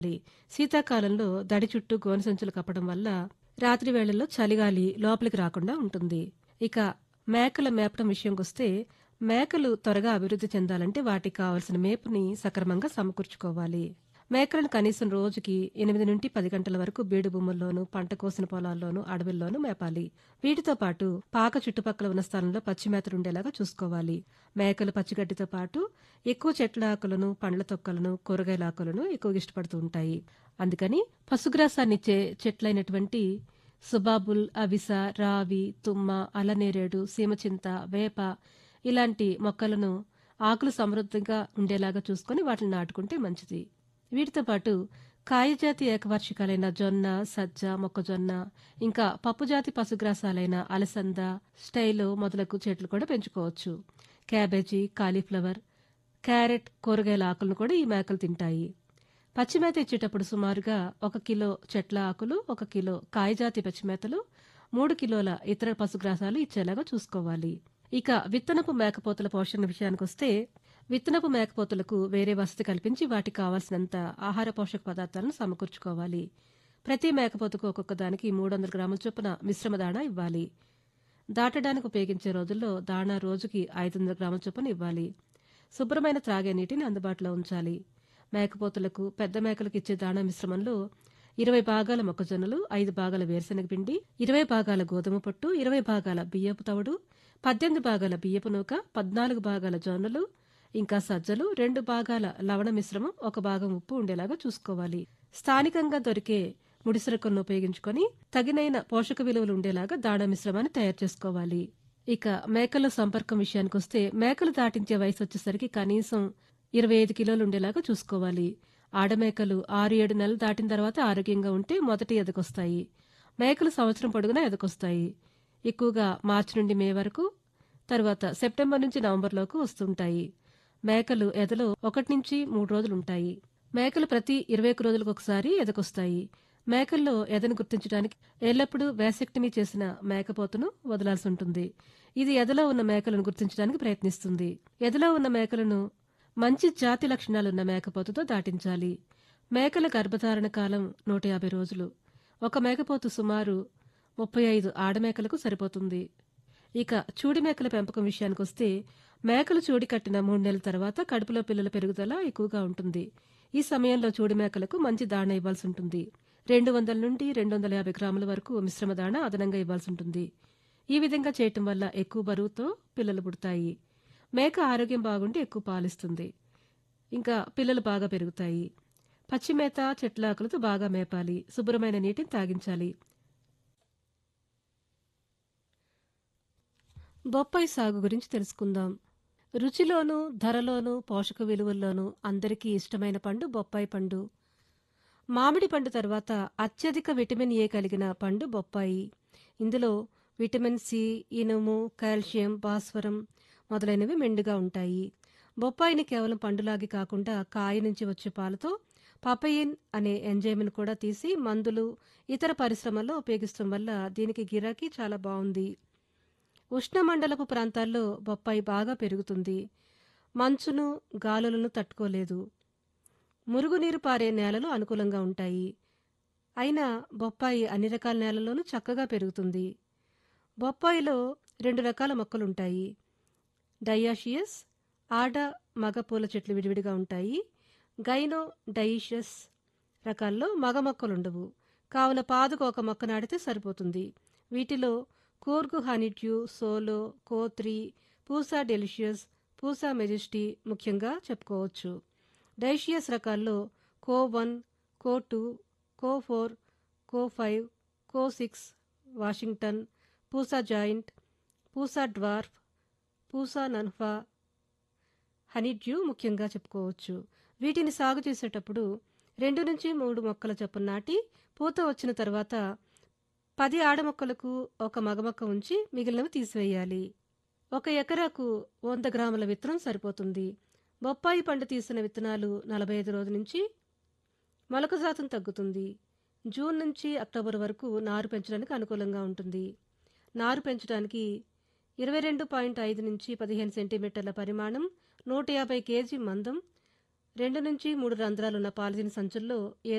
శీతాకాలంలో దడి చుట్టూ గోనె సంచులు కప్పడం వల్ల రాత్రి వేళల్లో చలిగాలి లోపలికి రాకుండా ఉంటుంది ఇక మేకల మేపడం విషయంకొస్తే మేకలు త్వరగా అభివృద్ధి చెందాలంటే వాటికి కావలసిన మేపుని సక్రమంగా సమకూర్చుకోవాలి మేకలను కనీసం రోజుకి ఎనిమిది నుండి పది గంటల వరకు బీడు భూముల్లోనూ పంట కోసిన పొలాల్లోనూ అడవుల్లోనూ మేపాలి వీటితో పాటు పాక చుట్టుపక్కల ఉన్న స్థలంలో పచ్చి మేతలు ఉండేలాగా చూసుకోవాలి మేకలు పచ్చిగడ్డితో పాటు ఎక్కువ చెట్ల ఆకులను పండ్ల తొక్కలను కూరగాయల ఆకులను ఎక్కువగా ఇష్టపడుతూ ఉంటాయి అందుకని పశుగ్రాసాన్నిచ్చే చెట్లైనటువంటి సుబాబుల్ అవిస రావి తుమ్మ అలనేరేడు సీమచింత వేప ఇలాంటి మొక్కలను ఆకులు సమృద్ధిగా ఉండేలాగా చూసుకొని వాటిని నాటుకుంటే మంచిది వీటితో పాటు కాయజాతి ఏకవార్షికాలైన జొన్న సజ్జ మొక్కజొన్న ఇంకా పప్పుజాతి పశుగ్రాసాలైన అలసంద స్టైలో మొదలగు చెట్లు కూడా పెంచుకోవచ్చు క్యాబేజీ కాలీఫ్లవర్ క్యారెట్ కూరగాయల ఆకులను కూడా ఈ మేకలు తింటాయి పచ్చిమేత ఇచ్చేటప్పుడు సుమారుగా ఒక కిలో చెట్ల ఆకులు ఒక కిలో కాయజాతి పచ్చిమేతలు మూడు కిలోల ఇతర పశుగ్రాసాలు ఇచ్చేలాగా చూసుకోవాలి ఇక విత్తనపు మేకపోతుల పోషణ విషయానికొస్తే విత్తనపు మేకపోతులకు వేరే వసతి కల్పించి వాటికి కావాల్సినంత ఆహార పోషక పదార్థాలను సమకూర్చుకోవాలి ప్రతి మేకపోతుకు ఒక్కొక్క దానికి మూడు వందల గ్రాముల చొప్పున మిశ్రమ దాణా ఇవ్వాలి దాటడానికి ఉపయోగించే రోజుల్లో దాణా రోజుకి ఐదు వందల గ్రాముల చొప్పున ఇవ్వాలి శుభ్రమైన త్రాగే నీటిని అందుబాటులో ఉంచాలి మేకపోతులకు పెద్ద మేకలకు ఇచ్చే దాణా మిశ్రమంలో ఇరవై భాగాల మొక్కజొన్నలు ఐదు భాగాల వేరుశనగ పిండి ఇరవై భాగాల గోధుమ పొట్టు ఇరవై భాగాల బియ్యపు తవుడు పద్దెనిమిది భాగాల బియ్యపు నూక పద్నాలుగు భాగాల జొన్నలు ఇంకా సజ్జలు రెండు భాగాల లవణ మిశ్రమం ఒక భాగం ఉప్పు ఉండేలాగా చూసుకోవాలి స్థానికంగా దొరికే ముడిసరుకులను ఉపయోగించుకొని తగినైన పోషక విలువలు ఉండేలాగా దాణా మిశ్రమాన్ని తయారు చేసుకోవాలి ఇక మేకల సంపర్కం విషయానికొస్తే మేకలు దాటించే వయసు వచ్చేసరికి కనీసం ఇరవై ఐదు కిలోలు ఉండేలాగా చూసుకోవాలి ఆడమేకలు ఆరు ఏడు నెలలు దాటిన తర్వాత ఆరోగ్యంగా ఉంటే మొదటి ఎదకొస్తాయి మేకలు సంవత్సరం పొడుగునా ఎదకొస్తాయి ఎక్కువగా మార్చి నుండి మే వరకు తర్వాత సెప్టెంబర్ నుంచి నవంబర్లోకి వస్తుంటాయి మేకలు ఎదలో ఒకటి నుంచి మూడు రోజులు ఉంటాయి మేకలు ప్రతి ఇరవై ఒక్క రోజులకు ఒకసారి ఎదకొస్తాయి మేకల్లో ఎదను గుర్తించడానికి ఎల్లప్పుడూ వ్యాసెక్టమీ చేసిన మేకపోతును వదలాల్సి ఉంటుంది ఇది ఎదలో ఉన్న మేకలను గుర్తించడానికి ప్రయత్నిస్తుంది ఎదలో ఉన్న మేకలను మంచి జాతి లక్షణాలున్న మేకపోతుతో దాటించాలి మేకల గర్భధారణ కాలం నూట యాభై రోజులు ఒక మేకపోతు సుమారు ముప్పై ఐదు ఆడమేకలకు సరిపోతుంది ఇక చూడి మేకల పెంపకం విషయానికొస్తే మేకలు చూడి కట్టిన మూడు నెలల తర్వాత కడుపులో పిల్లల పెరుగుదల ఎక్కువగా ఉంటుంది ఈ సమయంలో చూడి మేకలకు మంచి దాణా ఇవ్వాల్సి ఉంటుంది రెండు వందల నుండి రెండు వందల యాభై గ్రాముల వరకు మిశ్రమ దాణా అదనంగా ఇవ్వాల్సి ఉంటుంది ఈ విధంగా చేయటం వల్ల ఎక్కువ బరువుతో పిల్లలు పుడతాయి మేక ఆరోగ్యం బాగుంటే ఎక్కువ పాలిస్తుంది ఇంకా పిల్లలు బాగా పెరుగుతాయి పచ్చి మేత చెట్ల ఆకులతో బాగా మేపాలి శుభ్రమైన నీటిని తాగించాలి బొప్పాయి సాగు గురించి తెలుసుకుందాం రుచిలోనూ ధరలోనూ పోషక విలువల్లోనూ అందరికీ ఇష్టమైన పండు బొప్పాయి పండు మామిడి పండు తర్వాత అత్యధిక విటమిన్ ఏ కలిగిన పండు బొప్పాయి ఇందులో విటమిన్ సి ఇనుము కాల్షియం భాస్వరం మొదలైనవి మెండుగా ఉంటాయి బొప్పాయిని కేవలం పండులాగి కాకుండా కాయ నుంచి వచ్చే పాలతో పపయిన్ అనే ఎంజైమ్ను కూడా తీసి మందులు ఇతర పరిశ్రమల్లో ఉపయోగిస్తాం వల్ల దీనికి గిరాకీ చాలా బాగుంది ఉష్ణమండలపు ప్రాంతాల్లో బొప్పాయి బాగా పెరుగుతుంది మంచును గాలులను తట్టుకోలేదు మురుగునీరు పారే నేలలు అనుకూలంగా ఉంటాయి అయినా బొప్పాయి అన్ని రకాల నేలల్లోనూ చక్కగా పెరుగుతుంది బొప్పాయిలో రెండు రకాల మొక్కలుంటాయి డయాషియస్ ఆడ మగ పూల చెట్లు విడివిడిగా ఉంటాయి గైనో డైషియస్ రకాల్లో మగ మొక్కలుండవు కావున పాదుకు ఒక మొక్క నాటితే సరిపోతుంది వీటిలో కూర్గు హనీడ్యూ సోలో కోత్రి పూసా డెలిషియస్ పూసా మెజెస్టీ ముఖ్యంగా చెప్పుకోవచ్చు డైషియస్ రకాల్లో co one co two co four co five co six Washington Pusa giant Pusa dwarf Pusa Nanha honeydew ముఖ్యంగా చెప్పుకోవచ్చు వీటిని సాగు చేసేటప్పుడు రెండు నుంచి మూడు మొక్కల చొప్పున నాటి పూత వచ్చిన తర్వాత పది ఆడ మొక్కలకు ఒక మగ మొక్క ఉంచి మిగిలినవి తీసివేయాలి ఒక ఎకరాకు వంద గ్రాముల విత్తనం సరిపోతుంది బొప్పాయి పండు తీసిన విత్తనాలు నలభై ఐదు రోజుల నుంచి మొలక శాతం తగ్గుతుంది జూన్ నుంచి అక్టోబర్ వరకు నారు పెంచడానికి అనుకూలంగా ఉంటుంది నారు పెంచడానికి ఇరవై రెండు పాయింట్ ఐదు నుంచి పదిహేను సెంటీమీటర్ల పరిమాణం నూట యాభై కేజీ మందం రెండు నుంచి మూడు రంధ్రాలున్న పాలిథిన్ సంచుల్లో